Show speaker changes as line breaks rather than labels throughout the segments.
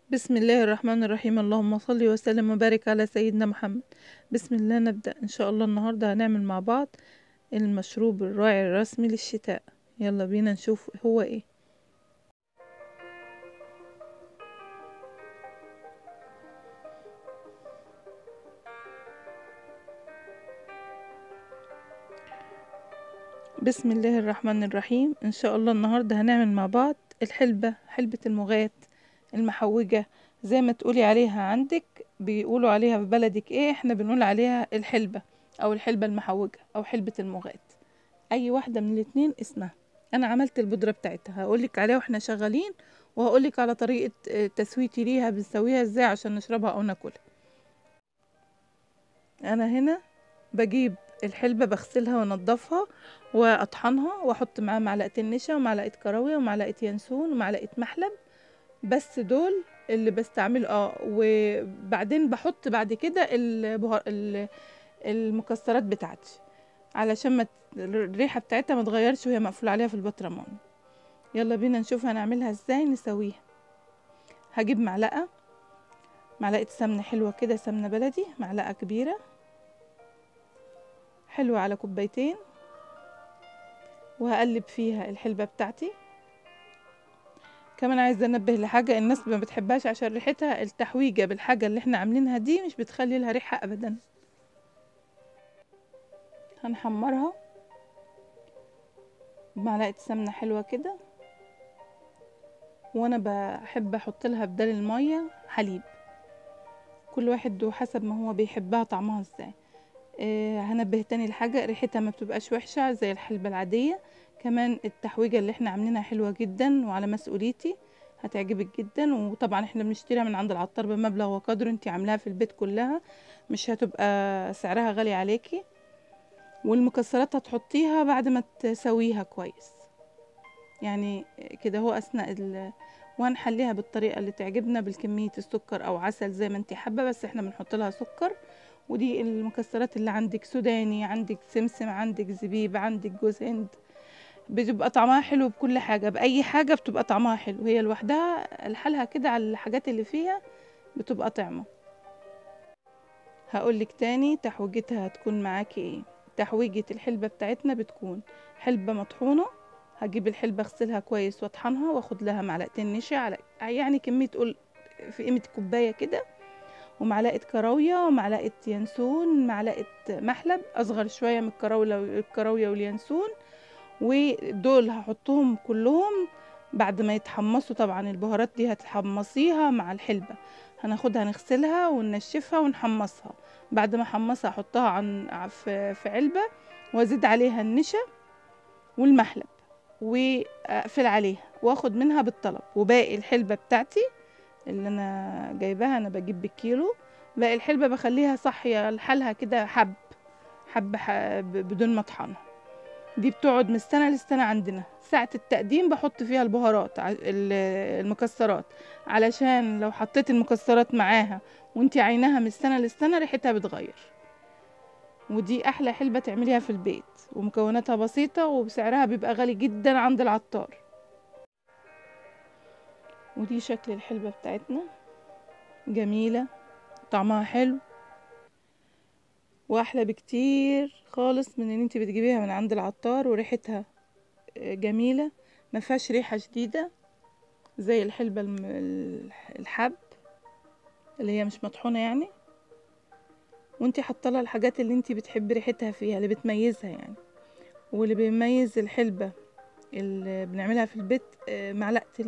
بسم الله الرحمن الرحيم اللهم صل وسلم وبارك على سيدنا محمد بسم الله نبدأ إن شاء الله النهاردة هنعمل مع بعض المشروب الرائع الرسمي للشتاء يلا بينا نشوف هو ايه بسم الله الرحمن الرحيم ان شاء الله النهارده هنعمل مع بعض الحلبة حلبة المغات المحوجة زي ما تقولي عليها عندك بيقولوا عليها في بلدك ايه احنا بنقول عليها الحلبة او الحلبة المحوجة او حلبة المغات اي واحدة من الاتنين اسمها انا عملت البودرة بتاعتها هقولك عليها واحنا شغالين وهقولك على طريقة تسويتي ليها بنسويها ازاي عشان نشربها او ناكلها انا هنا بجيب الحلبة بغسلها وانضفها واطحنها واحط معاها معلقتين نشا ومعلقة كراوية ومعلقة ينسون ومعلقة محلب بس دول اللي بستعمل اه وبعدين بحط بعد كده البهار المكسرات بتاعتي علشان ما الريحه بتاعتها ما تغيرش وهي مقفول عليها في البطرمان يلا بينا نشوف هنعملها ازاي نسويها هجيب معلقه معلقه سمنه حلوه كده سمنه بلدي معلقه كبيره حلوه على كوبايتين وهقلب فيها الحلبه بتاعتي كمان عايزه انبه لحاجه الناس ما بتحبهاش عشان ريحتها التحويجه بالحاجه اللي احنا عاملينها دي مش بتخلي لها ريحه ابدا هنحمرها بمعلقه سمنه حلوه كده وانا بحب احط لها بدل الميه حليب كل واحد وحسب ما هو بيحبها طعمها ازاي آه هنبه تاني لحاجه ريحتها ما بتبقاش وحشه زي الحلبه العاديه كمان التحويجه اللي احنا عاملينها حلوه جدا وعلى مسؤوليتي هتعجبك جدا وطبعا احنا بنشتريها من عند العطار بمبلغ وقدره انت عاملاها في البيت كلها مش هتبقى سعرها غالي عليكي والمكسرات هتحطيها بعد ما تسويها كويس يعني كده هو اثناء ال وهنحليها بالطريقه اللي تعجبنا بالكميه السكر او عسل زي ما انت حابه بس احنا بنحط لها سكر ودي المكسرات اللي عندك سوداني عندك سمسم عندك زبيب عندك جوز هند بتبقى طعمها حلو بكل حاجة بأي حاجة بتبقى طعمها حلو هي لوحدها لحالها كده على الحاجات اللي فيها بتبقى طعمة هقولك تاني تحويجتها هتكون معاكي ايه تحويجة الحلبة بتاعتنا بتكون حلبة مطحونة هجيب الحلبة اغسلها كويس واطحنها واخد لها معلقتين نشا على يعني كمية تقول في قيمة كوباية كده ومعلقة كراوية ومعلقة ينسون معلقة محلب أصغر شوية من الكراوية الكراوية واليانسون ودول هحطهم كلهم بعد ما يتحمصوا طبعا البهارات دي هتحمصيها مع الحلبة هناخدها نغسلها وننشفها ونحمصها بعد ما احمصها احطها عن في, في علبة وازيد عليها النشا والمحلب واقفل عليها واخد منها بالطلب وباقي الحلبة بتاعتي اللي انا جايباها انا بجيب بالكيلو باقي الحلبة بخليها صحية لحالها كده حب حب, حب بدون ما اطحنها دي بتقعد من سنة للسنة عندنا ساعة التقديم بحط فيها البهارات المكسرات علشان لو حطيت المكسرات معاها وانتي عينها من السنة للسنة ريحتها بتغير ودي احلى حلبة تعمليها في البيت ومكوناتها بسيطة وسعرها بيبقى غالي جدا عند العطار ودي شكل الحلبة بتاعتنا جميلة طعمها حلو واحلى بكتير خالص من ان انت بتجيبيها من عند العطار وريحتها جميلة ما فيهاش ريحة شديدة زي الحلبة الحب اللي هي مش مطحونة يعني وانت حاطه لها الحاجات اللي انت بتحبي ريحتها فيها اللي بتميزها يعني واللي بيميز الحلبة اللي بنعملها في البيت معلقة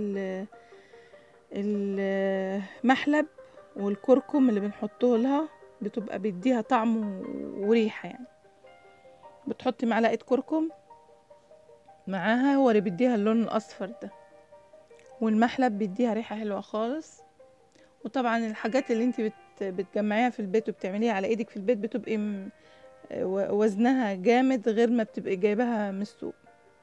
المحلب والكركم اللي بنحطه لها بتبقى بيديها طعم وريحة يعني بتحطي معلقة كركم معاها هو اللي بيديها اللون الأصفر ده والمحلب بيديها ريحة حلوة خالص وطبعا الحاجات اللي انت بت بتجمعيها في البيت وبتعمليها على ايدك في البيت بتبقي وزنها جامد غير ما بتبقي جايباها من السوق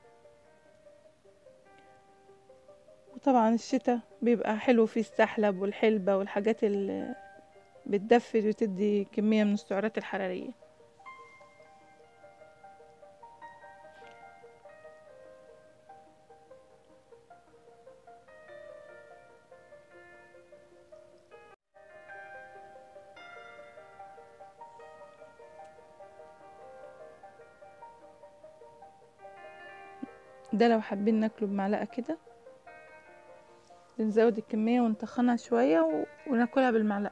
وطبعا الشتاء بيبقى حلو فيه السحلب والحلبة والحاجات اللي بتدفي وتدي كمية من السعرات الحرارية ده لو حابين ناكله بمعلقة كده بنزود الكمية ونطخنها شوية و... وناكلها بالمعلقة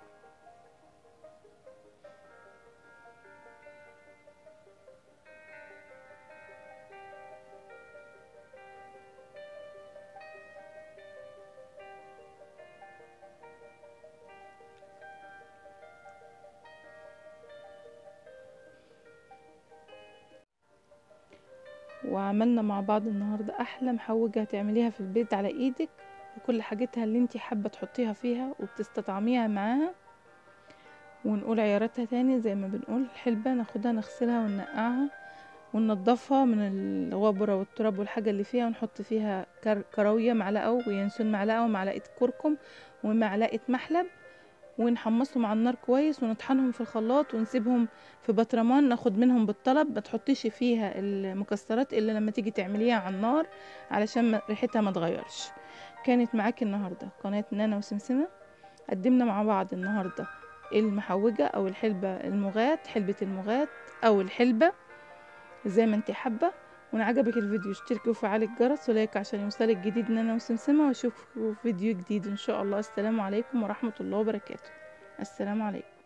وعملنا مع بعض النهاردة أحلى محوجة هتعمليها في البيت على إيدك وكل حاجتها اللي انتي حابة تحطيها فيها وبتستطعميها معاها ونقول عياراتها تاني زي ما بنقول الحلبة ناخدها نغسلها وننقعها وننضفها من الغبرة والتراب والحاجة اللي فيها ونحط فيها كر- كراوية معلقة وينسون معلقة ومعلقة كركم ومعلقة محلب ونحمصهم على النار كويس ونطحنهم في الخلاط ونسيبهم في بطرمان ناخد منهم بالطلب ما تحطيش فيها المكسرات الا لما تيجي تعمليها على النار علشان ما- ريحتها ما تغيرش كانت معاكي النهارده قناه نانا وسمسمه قدمنا مع بعض النهارده المحوجه او الحلبه المغات حلبه المغات او الحلبه زي ما انت حابه وان عجبك الفيديو اشتركي وفعلي الجرس ولايك عشان يوصلك جديد نانا وسمسمه واشوفكم في فيديو جديد ان شاء الله السلام عليكم ورحمه الله وبركاته السلام عليكم